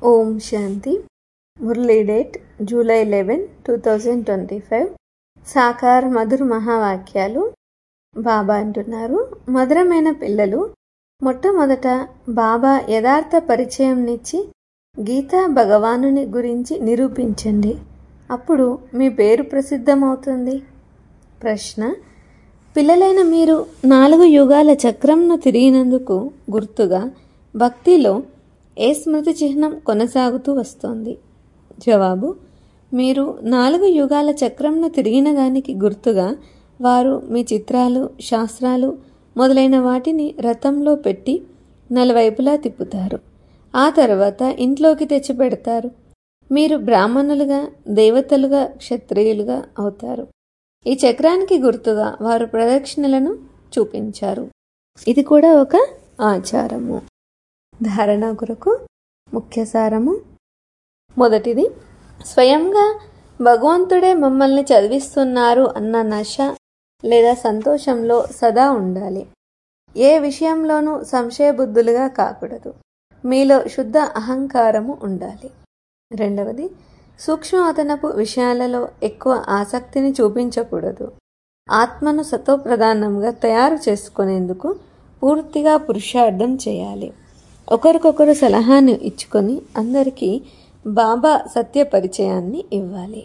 ఓం శాంతి మురళీ date July eleven two thousand twenty five సాకార్ మధుర్ మహావాక్యాలు బాబా అంటున్నారు మధురమైన పిల్లలు మొట్టమొదట బాబా యథార్థ పరిచయంనిచ్చి గీతా భగవానుని గురించి నిరూపించండి అప్పుడు మీ పేరు ప్రసిద్ధమవుతుంది ప్రశ్న పిల్లలైన మీరు నాలుగు యుగాల చక్రంను తిరిగినందుకు గుర్తుగా భక్తిలో ఏ స్మృతి చిహ్నం కొనసాగుతూ వస్తోంది జవాబు మీరు నాలుగు యుగాల చక్రంను తిరిగిన దానికి గుర్తుగా వారు మీ చిత్రాలు శాస్త్రాలు మొదలైన వాటిని రథంలో పెట్టి నలువైపులా తిప్పుతారు ఆ తర్వాత ఇంట్లోకి తెచ్చి పెడతారు మీరు బ్రాహ్మణులుగా దేవతలుగా క్షత్రియులుగా అవుతారు ఈ చక్రానికి గుర్తుగా వారు ప్రదక్షిణలను చూపించారు ఇది కూడా ఒక ఆచారము ధారణ కొరకు ముఖ్య సారము మొదటిది స్వయంగా భగవంతుడే మమ్మల్ని చదివిస్తున్నారు అన్న నశ లేదా సంతోషంలో సదా ఉండాలి ఏ విషయంలోనూ సంశయబుద్ధులుగా కాకూడదు మీలో శుద్ధ అహంకారము ఉండాలి రెండవది సూక్ష్మవతనపు విషయాలలో ఎక్కువ ఆసక్తిని చూపించకూడదు ఆత్మను సతోప్రధానంగా తయారు చేసుకునేందుకు పూర్తిగా పురుషార్థం చేయాలి ఒకరికొకరు సలహాను ఇచ్చుకొని అందరికీ బాబా సత్య పరిచయాన్ని ఇవ్వాలి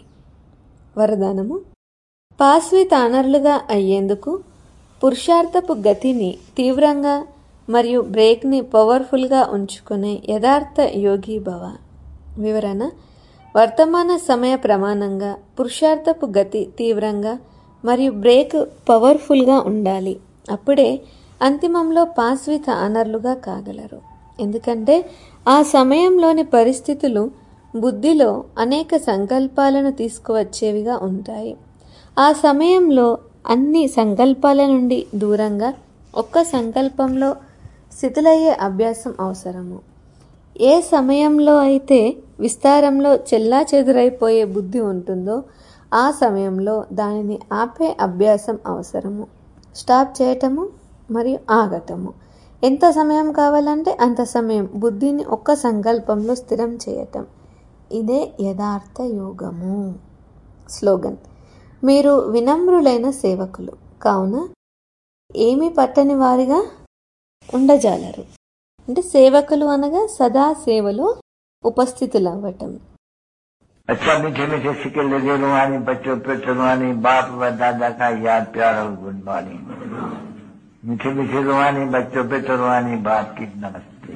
వరదానము పాస్వి తానర్లుగా అయ్యేందుకు పురుషార్థపు గతిని తీవ్రంగా మరియు బ్రేక్ని పవర్ఫుల్గా ఉంచుకునే యథార్థ యోగి భవ వివరణ వర్తమాన సమయ ప్రమాణంగా పురుషార్థపు గతి తీవ్రంగా మరియు బ్రేక్ పవర్ఫుల్గా ఉండాలి అప్పుడే అంతిమంలో పాస్వి తానర్లుగా కాగలరు ఎందుకంటే ఆ సమయంలోని పరిస్థితులు బుద్ధిలో అనేక సంకల్పాలను తీసుకువచ్చేవిగా ఉంటాయి ఆ సమయంలో అన్ని సంకల్పాల నుండి దూరంగా ఒక్క సంకల్పంలో స్థితులయ్యే అభ్యాసం అవసరము ఏ సమయంలో అయితే విస్తారంలో చెల్లా చెదురైపోయే బుద్ధి ఉంటుందో ఆ సమయంలో దానిని ఆపే అభ్యాసం అవసరము స్టాప్ చేయటము మరియు ఆగటము ఎంత సమయం కావాలంటే అంత సమయం బుద్ధిని ఒక్క సంకల్పంలో స్థిరం చేయటం ఇదే యథార్థ యోగము స్లోగన్ మీరు వినమ్రులైన సేవకులు కావున ఏమి పట్టని వారిగా ఉండజాలరు అంటే సేవకులు అనగా సదా సేవలో ఉపస్థితులవ్వటం अच्छा मीठे मीठे सिक्के लगे रुहानी बच्चों पे रुहानी बाप व दादा का याद प्यार और गुड मॉर्निंग मीठे मीठे रुहानी बच्चों पे रुहानी बाप की नमस्ते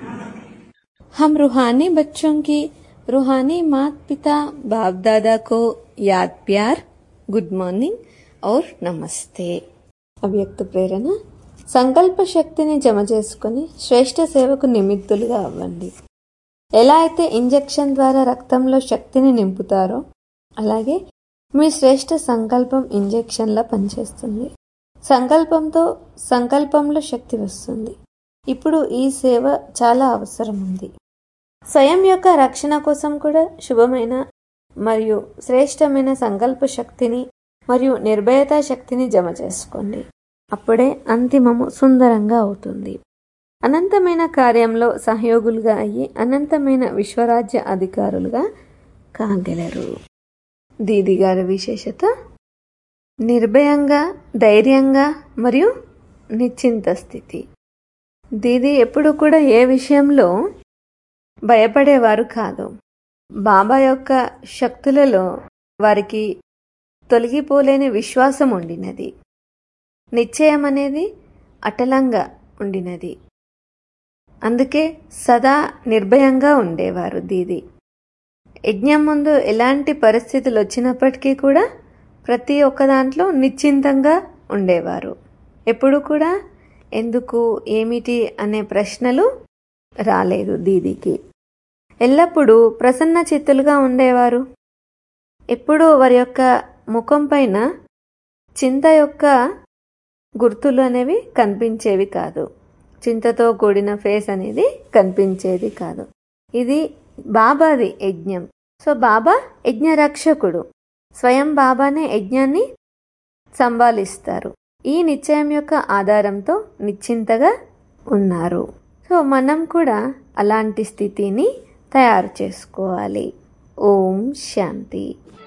हम रूहानी बच्चों की रूहानी माता पिता बाप दादा को याद प्यार గుడ్ మార్నింగ్ ఔర్ నమస్తే అవ్యక్త ప్రేరణ సంకల్ప శక్తిని జమ చేసుకుని శ్రేష్ఠ సేవకు నిమిత్తులుగా అవ్వండి ఎలా అయితే ఇంజెక్షన్ ద్వారా రక్తంలో శక్తిని నింపుతారో అలాగే మీ శ్రేష్ఠ సంకల్పం ఇంజెక్షన్లా పనిచేస్తుంది సంకల్పంతో సంకల్పంలో శక్తి వస్తుంది ఇప్పుడు ఈ సేవ చాలా అవసరం ఉంది స్వయం యొక్క రక్షణ కోసం కూడా శుభమైన మరియు శ్రేష్టమైన సంకల్ప శక్తిని మరియు నిర్భయతా శక్తిని జమ చేసుకోండి అప్పుడే అంతిమము సుందరంగా అవుతుంది అనంతమైన కార్యంలో సహయోగులుగా అయ్యి అనంతమైన విశ్వరాజ్య అధికారులుగా కాగలరు దీది గారి విశేషత నిర్భయంగా ధైర్యంగా మరియు నిశ్చింత స్థితి దీది ఎప్పుడు కూడా ఏ విషయంలో భయపడేవారు కాదు బాబా యొక్క శక్తులలో వారికి తొలగిపోలేని విశ్వాసం ఉండినది నిశ్చయం అనేది అటలంగా ఉండినది అందుకే సదా నిర్భయంగా ఉండేవారు దీది యజ్ఞం ముందు ఎలాంటి పరిస్థితులు వచ్చినప్పటికీ కూడా ప్రతి ఒక్క దాంట్లో నిశ్చింతంగా ఉండేవారు ఎప్పుడు కూడా ఎందుకు ఏమిటి అనే ప్రశ్నలు రాలేదు దీదికి ఎల్లప్పుడూ ప్రసన్న చిత్తులుగా ఉండేవారు ఎప్పుడూ వారి యొక్క ముఖం పైన చింత యొక్క గుర్తులు అనేవి కనిపించేవి కాదు చింతతో కూడిన ఫేస్ అనేది కనిపించేది కాదు ఇది బాబాది యజ్ఞం సో బాబా యజ్ఞ రక్షకుడు స్వయం బాబానే యజ్ఞాన్ని సంభాలిస్తారు ఈ నిశ్చయం యొక్క ఆధారంతో నిశ్చింతగా ఉన్నారు సో మనం కూడా అలాంటి స్థితిని తయారు చేసుకోవాలి ఓం శాంతి